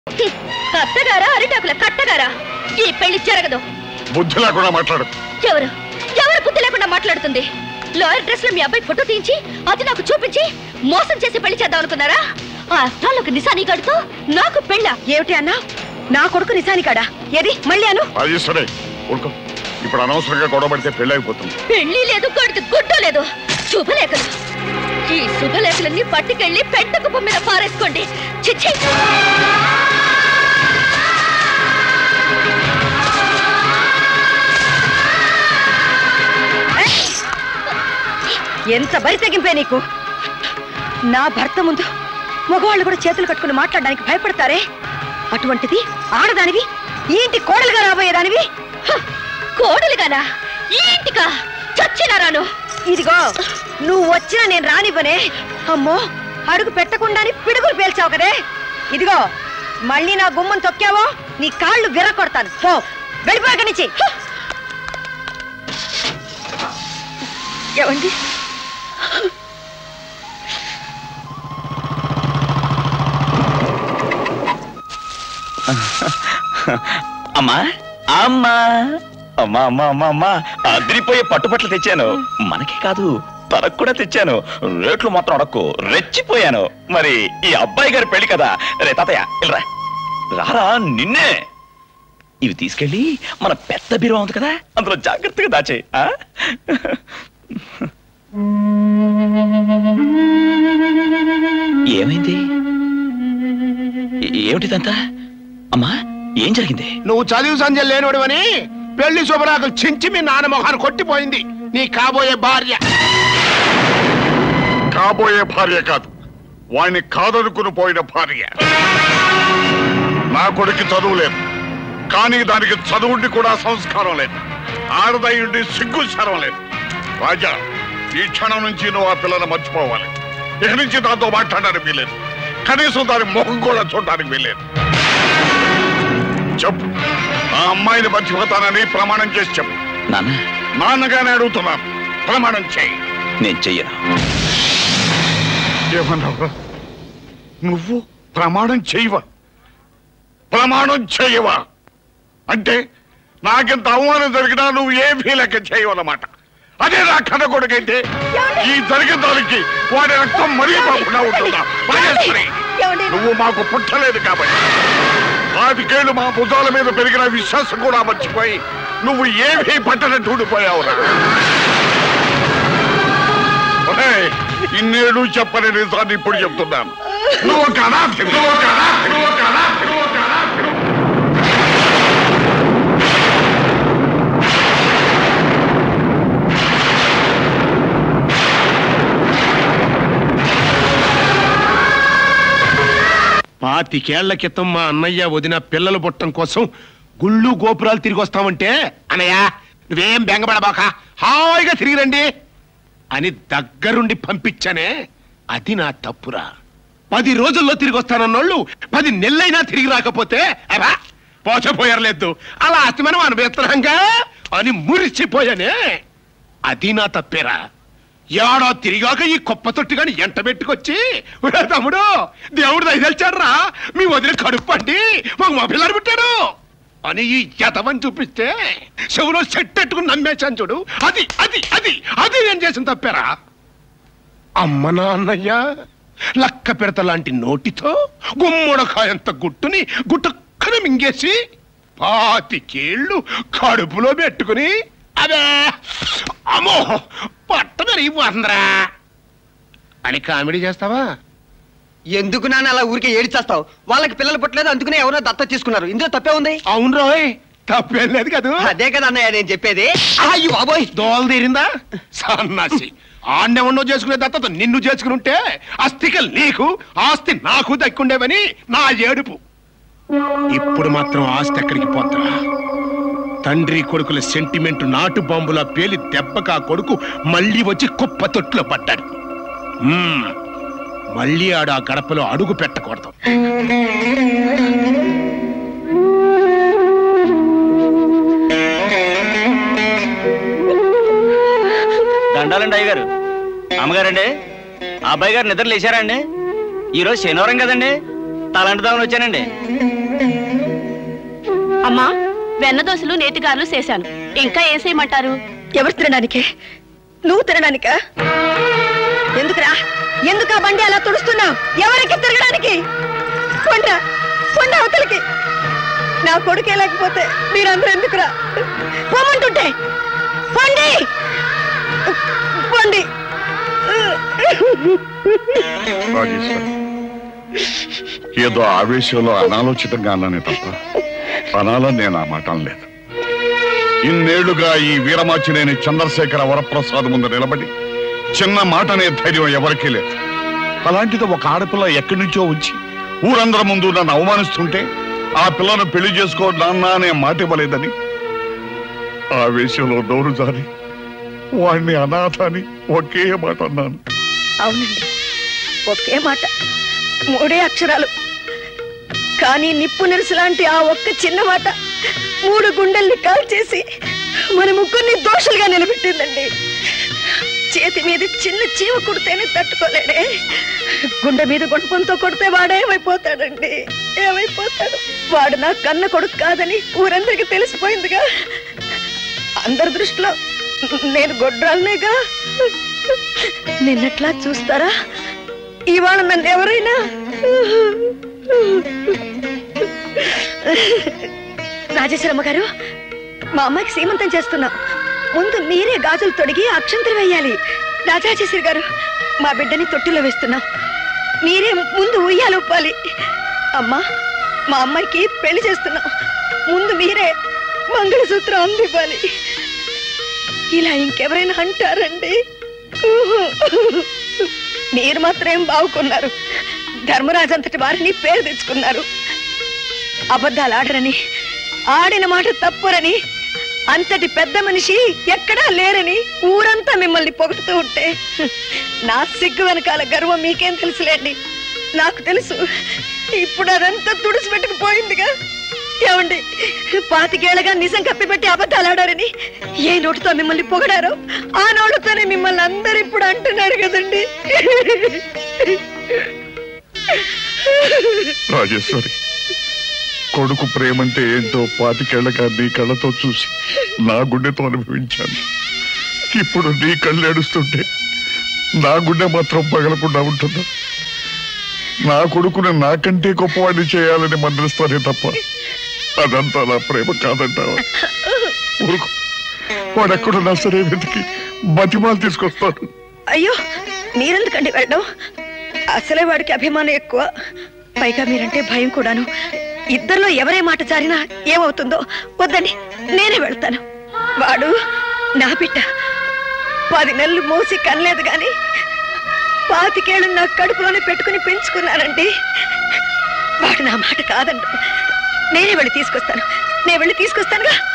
హ్మ్. అత్తగారా అరిటాకుల కట్టగారా ఈ పెళ్లి జరగదు బుద్ధి లేకుండా మాట్లాడు ఎవరు ఎవరు బుద్ధి లేకుండా మాట్లాడుతుంది లాయర్ డ్రెస్ లో మీ అబ్బాయి ఫోటో తీయించి అది నాకు చూపించి మోసం చేసి పెళ్లి చేద్దాం అనుకున్నారా ఆ అష్టాలకు నిశాని కడుతూ నాకు పెళ్ళ ఏమిటి అన్నా నా కొడుకు నిజాని కాడా ఏది మళ్ళీ అను అది సరే ఊరుకో ఇప్పుడు అనవసరంగా గొడవ పడితే పెళ్ళి అయిపోతుంది పెళ్లి లేదు కొడుకు గుడ్డు లేదు శుభలేఖలు ఈ శుభలేఖలన్నీ పట్టుకెళ్ళి పెంట కుప్ప మీద పారేసుకోండి చిచ్చి ఎంత బరి తెగింపే నీకు నా భర్త ముందు మగవాళ్ళు కూడా చేతులు కట్టుకుని మాట్లాడడానికి భయపడతారే అటువంటిది ఆడదానివి ఈ ఇంటి కోడలుగా రాబోయేదానివి హ! కోడలుగానా ఈ ఇంటికా చచ్చినారాను ఇదిగో నువ్వు వచ్చినా నేను రానివ్వనే అమ్మో అడుగు పెట్టకుండానే పిడుగులు పేల్చావు కదే ఇదిగో మళ్ళీ నా గుమ్మం తొక్కావో నీ కాళ్ళు విర్రకొడతాను పో వెళ్ళిపోయాక నుంచి ఏమండి అమ్మా అమ్మా అమ్మా అమ్మా అమ్మా అమ్మా అదిరిపోయే పట్టుబట్టలు తెచ్చాను మనకే కాదు తనకు కూడా తెచ్చాను రేట్లు మాత్రం అడక్కు రెచ్చిపోయాను మరి ఈ అబ్బాయి గారి పెళ్లి కదా రే తాతయ్య ఇల్రా రారా నిన్నే ఇవి తీసుకెళ్ళి మన పెద్ద బీరువా ఉంది కదా అందులో జాగ్రత్తగా దాచే ఏమైంది ఏ- ఏమిటిదంతా అమ్మా ఏం జరిగింది నువ్వు చదివి సంధ్య లేనివాడివని పెళ్లి శుభరాకులు చించి మీ నాన్న మొహాన్ని కొట్టిపోయింది నీ కాబోయే భార్య కాబోయే భార్య కాదు వాణ్ణి కాదనుకుని పోయిన భార్య నా కొడుకు చదువు లేదు కానీ దానికి చదువుండి కూడా సంస్కారం లేదు ఆడదయ్యుండి సిగ్గు శరం లేదు రాజా ఈ క్షణం నుంచి నువ్వు ఆ పిల్లని మర్చిపోవాలి ఇక నుంచి దాంతో మాట్లాడడానికి వీలేదు కనీసం దాని ముఖం కూడా చూడడానికి వీలేదు చెప్పు ఆ అమ్మాయిని మర్చిపోతానని ప్రమాణం చేసి చెప్పు నాన్న నాన్నగానే అడుగుతున్నాను ప్రమాణం చేయి నేను చెయ్యను ఏమన్నావురా నువ్వు ప్రమాణం చేయవా ప్రమాణం చేయవా అంటే నాకింత అవమానం జరిగినా నువ్వు ఏమీ లెక్క చేయవన్నమాట అదే నా కథ కొడుకైతే ఈ జరిగిన దానికి వాడి రక్తం మరిగిపోకుండా ఉంటుందా రాజేశ్వరి, ఏమండి? నువ్వు మాకు పుట్టలేదు కాబట్టి పాతికేళ్లు మా భుజాల మీద పెరిగిన విశ్వాసం కూడా మర్చిపోయి నువ్వు ఏమీ పట్టనట్టు ఉండిపోయావురా ఒరేయ్, ఇన్నేళ్ళు చెప్పని నిజాన్ని ఇప్పుడు చెప్తున్నాను నువ్వు ఒక అనాథి, నువ్వు ఒక అనాథి, నువ్వు ఒక అనాథి, నువ్వు ఒక అనాథి. పాతికేళ్ల క్రితం మా అన్నయ్య వదిన పిల్లలు పుట్టం కోసం గుళ్ళు గోపురాలు తిరిగి వస్తామంటే అన్నయ్య నువ్వేం బెంగపడబాక హాయిగా తిరిగి రండి అని దగ్గరుండి పంపించానే అది నా తప్పురా పది రోజుల్లో తిరిగి వస్తానన్నోళ్ళు పది నెలలైనా తిరిగి రాకపోతే అరా పోచపోయారలేదు అలా అతిమనం అనుభవిస్తున్నాంగా అని మురిసిపోయానే అది నా తప్పేరా ఏడా తిరిగాక ఈ కుప్ప తొట్టుగాని ఎంట పెట్టుకొచ్చి "ఒరే తమ్ముడు దేవుడు దయదలిచాడురా మీ వదిన కడుపండి మాకు మా పిల్లలు పుట్టాడు అని ఈ యతమని చూపిస్తే చెవులో చెట్టెట్టుకుని నమ్మేశాను చూడు అది అది అది అది నేను చేసిన తప్పారా అమ్మ నాన్నయ్య లక్క పెడత లాంటి నోటితో గుమ్మడికాయంత గుట్టుని గుట్టక్కన మింగేసి పాతికేళ్ళు కడుపులో పెట్టుకుని అదే అమ్మో పట్ట పెరిగిపోతుందిరా అని కామెడీ చేస్తావా ఎందుకు నాన్న అలా ఊరికే ఏడిచేస్తావు వాళ్ళకి పిల్లలు పుట్టలేదు అందుకనే ఎవరో దత్త తీసుకున్నారు ఇందులో తప్పే ఉంది అవును రోయ్ తప్పేం లేదు కదా అదే కదా అన్నయ్య నేను చెప్పేది అయ్యో బాబోయ్ దోల తీరిందా సన్నాసి ఆండెవన్నో చేసుకునే దత్తత నిన్ను చేసుకుని ఉంటే అస్థికలు నీకు ఆస్తి నాకు దక్కుండేవని నా ఏడుపు ఇప్పుడు మాత్రం ఆస్తి ఎక్కడికి పోతారా తండ్రి కొడుకుల సెంటిమెంట్ నాటు బాంబులా పేలి దెబ్బకా కొడుకు మళ్ళీ వచ్చి కుప్ప తొట్టులో పడ్డాడు మ్మ్. మళ్ళీ ఆడు ఆ గడపలో అడుగు పెట్టకూడదు దండాలండి అయ్యగారు అమ్మగారండి ఆ అబ్బాయి గారు నిద్ర లేచారా అండి ఈరోజు శనివారం కదండి తలంటుదామని వచ్చానండి అమ్మా వెన్న దోశలు నేతిగారులు చేశాను ఇంకా ఏం చేయమంటారు ఎవరు తినడానికే నువ్వు తినడానికా ఎందుకురా ఎందుకు ఆ బండి అలా తుడుస్తున్నావు ఎవరికి తిరగడానికి కొండ కొండ అవతలికి నా కొడుకే లేకపోతే మీరందరూ ఎందుకురా పోమంటుంటే పండి పండి రాజేశ్వరి ఏదో ఆవేశంలో అనాలోచితంగా అన్నానే తప్ప అనాలని నేను ఆ మాట అనలేదు ఇన్నేళ్లుగా ఈ వీరమాచినేని చంద్రశేఖర వరప్రసాద్ ముందు నిలబడి చిన్న మాట అనే ధైర్యం ఎవరికీ లేదు అలాంటిది ఒక ఆడపిల్ల ఎక్కడి నుంచో వచ్చి ఊరందరి ముందు నన్ను అవమానిస్తుంటే ఆ పిల్లను పెళ్లి చేసుకో నాన్న అనే మాట ఇవ్వలేదని ఆవేశంలో నోరు జారి వాడిని అనాథ అని ఒకే మాట అన్నాను అవునండి ఒకే మాట మూడే అక్షరాలు కానీ నిప్పు నెరుసు లాంటి ఆ ఒక్క చిన్న మాట మూడు గుండెల్ని కాల్చేసి మన ముగ్గురిని దోషులుగా నిలబెట్టిందండి చేతి మీద చిన్న చీమ కుడితేనే తట్టుకోలేడే గుండె మీద గుణపంతో కొడితే వాడేమైపోతాడండి ఏమైపోతాడు వాడు నా కన్న కొడుకు కాదని ఊరందరికీ తెలిసిపోయిందిగా అందరి దృష్టిలో నేను గొడ్రాలనేగా నిన్నట్లా చూస్తారా ఇవాళ నన్ను ఎవరైనా రాజేశ్వరమ్మ గారు మా అమ్మాయికి సీమంతం చేస్తున్నాం ముందు మీరే గాజులు తొడిగి అక్షంతలు వేయాలి రాజాచేశ్వరి గారు మా బిడ్డని తొట్టిలో వేస్తున్నాం మీరే ముందు ఉయ్యాలు ఊపాలి అమ్మా మా అమ్మాయికి పెళ్లి చేస్తున్నాం ముందు మీరే మంగళసూత్రం అందివ్వాలి ఇలా ఇంకెవరైనా అంటారండి మీరు మాత్రం ఏం బాగుకున్నారు ధర్మరాజు అంతటి వారిని పేరు తెచ్చుకున్నారు అబద్ధాలు ఆడరని ఆడిన మాట తప్పురని అంతటి పెద్ద మనిషి ఎక్కడా లేరని ఊరంతా మిమ్మల్ని పొగుడుతూ ఉంటే నా సిగ్గు వెనకాల గర్వం మీకేం తెలుసులేండి నాకు తెలుసు ఇప్పుడు అదంతా తుడిచిపెట్టుకుపోయిందిగా ఏమండి పాతికేళ్లగా నిజం కప్పిపెట్టి అబద్ధాలు ఆడారని ఏ నోటితో మిమ్మల్ని పొగడారో ఆ నోటితోనే మిమ్మల్ని అందరు ఇప్పుడు అంటున్నారు కదండి రాజేశ్వరి కొడుకు ప్రేమంటే ఏంటో పాతికేళ్లగా నీ కళ్ళతో చూసి నా గుండెతో అనుభవించాను ఇప్పుడు నీ కళ్ళు ఏడుస్తుంటే నా గుండె మాత్రం పగలకుండా ఉంటుందా నా కొడుకుని నాకంటే గొప్పవాడిని చేయాలని మందలిస్తానే తప్ప అదంతా నా ప్రేమ కాదంటావా ఊరుకో వాడెక్కడున్నా సరే వెతికి బతిమాలు తీసుకొస్తాను అయ్యో మీరెందుకండి వెళ్ళడం అసలే వాడికి అభిమానం ఎక్కువ పైగా మీరంటే భయం కూడాను ఇద్దరిలో ఎవరే మాట జారినా ఏమవుతుందో వద్దండి నేనే వెళ్తాను వాడు నా బిడ్డ పది నెలలు మోసి కనలేదు గాని పాతికేళ్ళు నా కడుపులోనే పెట్టుకుని పెంచుకున్నానండి వాడు నా మాట కాదండు నేనే వెళ్ళి తీసుకొస్తాను నేను వెళ్ళి తీసుకొస్తానుగా